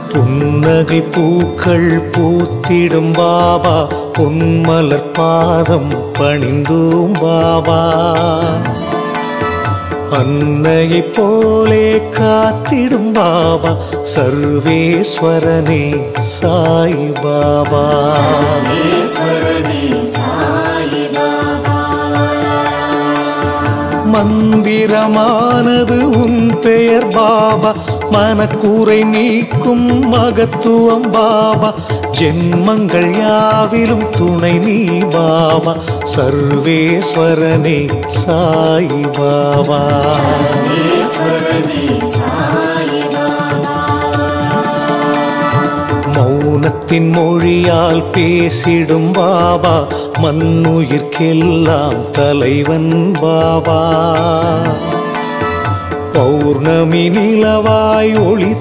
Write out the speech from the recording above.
புன்னகை பூக்கள் பூத்திடும் பாபா பொன்மலர் பாதம் பணிந்தோம் பாபா அன்னையைப் போலே காத்திடும் பாபா சர்வேஸ்வரனே சாய் பாபா மந்திரமானது உன் பெயர் பாபா மனக்கூரை நீக்கும் மகத்துவம் பாபா ஜென்மங்கள் யாவிலும் துணை நீ பாபா சர்வேஸ்வரனே சாய் பாபா மௌனத்தின் மொழியால் பேசிடும் பாபா மண்ணுயிர்க்கெல்லாம் தலைவன் பாபா பௌர்ணமி நிலவாய் ஒளி